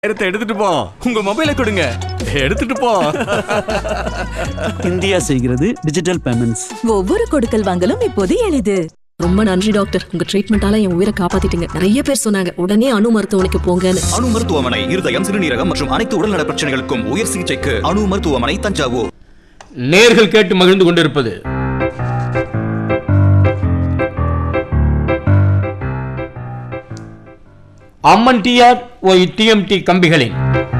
எடுத்து எடுத்துட்டு போ உங்க மொபைலை கொடுங்க எடுத்துட்டு போ இந்தியா செய்கிறது டிஜிட்டல் பேமெண்ட்ஸ் ஒவ்வொரு கொடுக்கல் வாங்கலும் இப்போது எளிது ரொம்ப நன்றி டாக்டர் உங்க ட்ரீட்மெண்டால என் உயிரை காப்பாத்திட்டீங்க நிறைய பேர் சொன்னாங்க உடனே அணு மருத்துவமனைக்கு போங்கன்னு அணு மருத்துவமனை இருதயம் சிறுநீரகம் மற்றும் அனைத்து உடல்நல பிரச்சனைகளுக்கும் உயர் சிகிச்சைக்கு அணு மருத்துவமனை தஞ்சாவூர் நேர்கள் கேட்டு மகிழ்ந்து கொண்டிருப்பது அம்மன் டிஆர் ஒய் டிஎம்டி கம்பிகளின்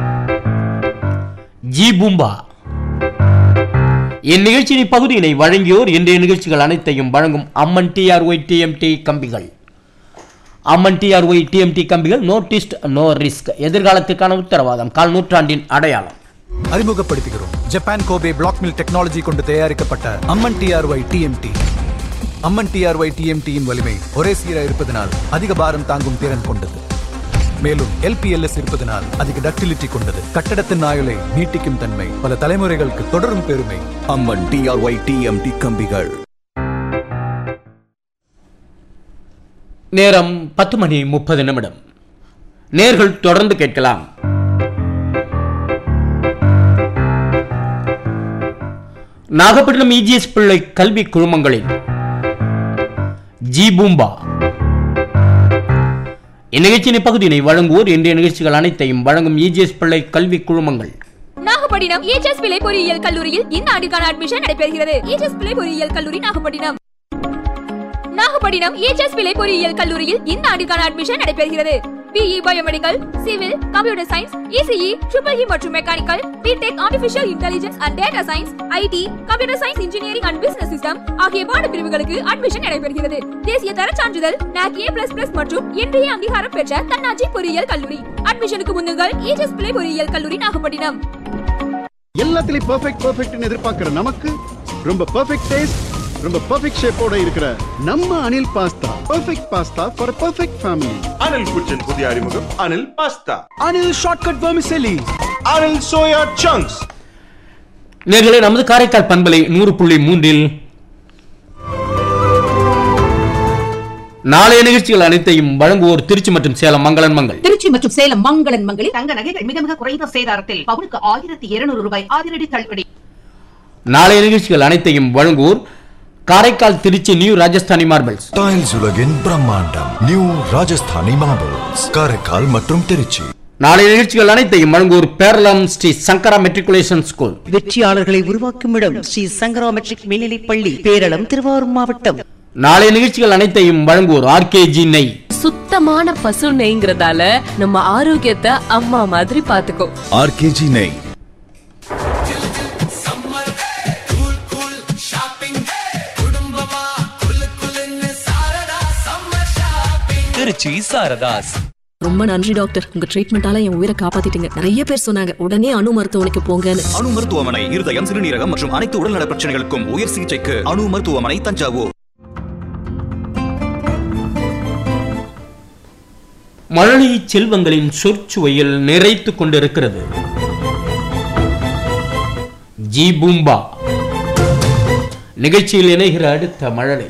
ஜி பூம்பா இந்நிகழ்ச்சியின் பகுதியினை வழங்கியோர் இன்றைய நிகழ்ச்சிகள் அனைத்தையும் வழங்கும் அம்மன் டிஆர் ஒய் டிஎம்டி கம்பிகள் அம்மன் டிஆர் ஒய் டிஎம்டி கம்பிகள் நோ டிஸ்ட் நோ ரிஸ்க் எதிர்காலத்துக்கான உத்தரவாதம் கால் நூற்றாண்டின் அடையாளம் அறிமுகப்படுத்துகிறோம் Japan Kobe block mill technology கொண்டு தயாரிக்கப்பட்ட Amman T R Y TMT Amman T R Y டிஎம்டியின் வலிமை ஒரே சீராக இருப்பதனால் அதிக பாரம் தாங்கும் திறன் கொண்டது மேலும் எல்பிஎல்எஸ் இருப்பதனால் அதிக டக்டிலிட்டி கொண்டது கட்டடத்தின் ஆயுளை நீட்டிக்கும் தன்மை பல தலைமுறைகளுக்கு தொடரும் பெருமை அம்மன் டிஆர்ஒய் டிஎம்டி கம்பிகள் நேரம் பத்து மணி முப்பது நிமிடம் நேர்கள் தொடர்ந்து கேட்கலாம் நாகப்பட்டினம் இஜிஎஸ் பிள்ளை கல்வி குழுமங்களில் ஜி பூம்பா இந்நிகழ்ச்சியின் பகுதியினை வழங்குவோர் இன்றைய நிகழ்ச்சிகள் அனைத்தையும் வழங்கும் இஜிஎஸ் பிள்ளை கல்வி குழுமங்கள் நாகப்பட்டினம் ஏஜஸ் பிள்ளை பொறியியல் கல்லூரியில் இந்த ஆண்டுக்கான அட்மிஷன் நடைபெறுகிறது ஏஜஸ் பிள்ளை பொறியியல் கல்லூரி நாகப்பட்டினம் நாகப்பட்டினம் ஏஜஸ் பிள்ளை பொறியியல் கல்லூரியில் இந்த ஆண்டுக்கான அட்மிஷன் நடைபெறுகிறது BE biomedical civil computer science ECE triple E மற்றும் mechanical BTech artificial intelligence and data science IT computer science engineering and business system ஆகிய பாடப்பிரிவுகளுக்கு அட்மிஷன் நடைபெறுகிறது தேசிய தர சான்றிதழ் NAC A++ மற்றும் இன்றைய அங்கீகாரம் பெற்ற தன்னாட்சி பொறியியல் கல்லூரி அட்மிஷனுக்கு முன்னுங்கள் ஏஜஸ் பிள்ளை பொறியியல் கல்லூரி நாகப்பட்டினம் எல்லாத்துலயும் பெர்ஃபெக்ட் பெர்ஃபெக்ட்னு எதிர்பார்க்கிற நமக்கு ரொம்ப பெர்ஃபெக்ட் டேஸ்ட் ரொம்ப பெர்ஃபெக்ட் ஷேப்போட இருக்கிற நம்ம Anil pasta perfect pasta for perfect family Anil kitchen புதிய அறிமுகம் Anil pasta Anil shortcut vermicelli Anil soya chunks நேர்களே நமது காரைக்கால் பண்பலை நூறு புள்ளி மூன்றில் நாளைய நிகழ்ச்சிகள் அனைத்தையும் வழங்குவோர் திருச்சி மற்றும் சேலம் மங்களன் மங்கள் திருச்சி மற்றும் சேலம் மங்களன் மங்களில் தங்க நகைகள் மிக மிக குறைந்த சேதாரத்தில் பவுனுக்கு ஆயிரத்தி இருநூறு ரூபாய் அதிரடி தள்ளுபடி நாளைய நிகழ்ச்சிகள் அனைத்தையும் வழங்குவோர் Karaikal Trichy new Rajasthani marbles tiles உலகின் பிரம்மாண்டம் நியூ ராஜஸ்தானி மார்பிள்ஸ் காரைக்கால் மற்றும் திருச்சி நாளைய நிகழ்ச்சிகள் அனைத்தையும் வழங்குவோர் பேரளம் ஸ்ரீ சங்கரா மெட்ரிகுலேஷன் ஸ்கூல் வெற்றியாளர்களை உருவாக்கும் இடம் ஸ்ரீ சங்கரா மெட்ரிக் மேல்நிலைப் பள்ளி பேரளம் திருவாரூர் மாவட்டம் நாளைய நிகழ்ச்சிகள் அனைத்தையும் வழங்குவோர் ஆர்கேஜி நெய் சுத்தமான பசு நெய்ங்கிறதால நம்ம ஆரோக்கியத்தை அம்மா மாதிரி பாத்துக்கோ ஆர்கேஜி நெய் திருச்சி சாரதாஸ் ரொம்ப நன்றி டாக்டர் உங்க ட்ரீட்மெண்டால என் உயிரை காப்பாத்திட்டீங்க நிறைய பேர் சொன்னாங்க உடனே அணு மருத்துவமனைக்கு போங்கன்னு அணு மருத்துவமனை இருதயம் சிறுநீரகம் மற்றும் அனைத்து உடல்நல பிரச்சனைகளுக்கும் உயர் சிகிச்சைக்கு அணு மருத்துவமனை தஞ்சாவூர் மழலை செல்வங்களின் சொற்சுவையில் நிறைத்துக் கொண்டிருக்கிறது ஜி பூம்பா நிகழ்ச்சியில் இணைகிற அடுத்த மழலை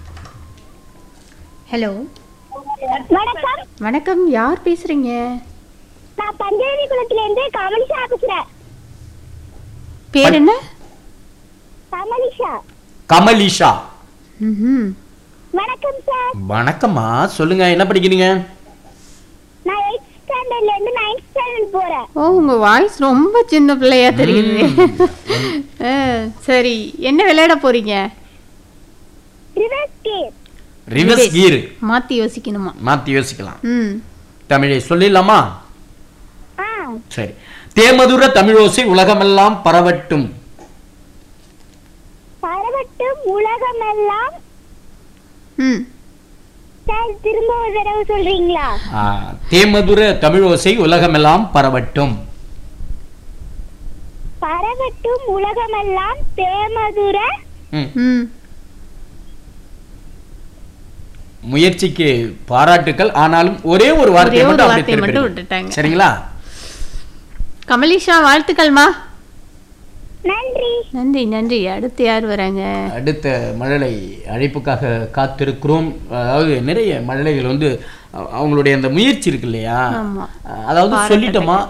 ஹலோ வணக்கம் வணக்கம் யார் பேசுறீங்க நான் பஞ்சவதி குளத்துல இருந்து கமலிஷா பேசுறேன் பேர் என்ன கமலிஷா கமலிஷா ம்ஹும். வணக்கம் சார் வணக்கம்மா சொல்லுங்க என்ன படிக்கிறீங்க நான் எயிட் ஸ்டாண்டர்ட்ல இருந்து நைன்த் ஸ்டாண்டர்ட் போறேன் ஓ உங்க வாய்ஸ் ரொம்ப சின்ன பிள்ளையா தெரியுது ஆ, சரி என்ன விளையாட போறீங்க ரிவர்ஸ் கேம் ரிவர்ஸ் கீர் மாத்தி யோசிக்கணுமா மாத்தி யோசிக்கலாம் ம் தமிழை சொல்லிடலாமா ஆ சரி தேமதுர தமிழோசை உலகமெல்லாம் பரவட்டும் பரவட்டும் உலகமெல்லாம் ம் சார் திரும்ப ஒரு தடவை சொல்றீங்களா ஆ, தேமதுர தமிழோசை உலகமெல்லாம் பரவட்டும் பரவட்டும் உலகமெல்லாம் தேமதுர ம். ம் முயற்சிக்கு பாராட்டுக்கள் ஆனாலும் ஒரே ஒரு வார்த்தையை ஒரே ஒரு மட்டும் அப்படியே வார்த்தையை மட்டும் திருப்பிடுங்க. விட்டுட்டாங்க. சரிங்களா கமலிஷா வாழ்த்துக்கள்மா நன்றி நன்றி நன்றி அடுத்து யார் வராங்க அடுத்த மழலை அழைப்புக்காக காத்திருக்கிறோம் அதாவது நிறைய மழலைகள் வந்து அ- அவங்களுடைய அந்த முயற்சி இருக்கு இல்லையா ஆமா. அதாவது பாராட்டத்தக்க. சொல்லிட்டோமா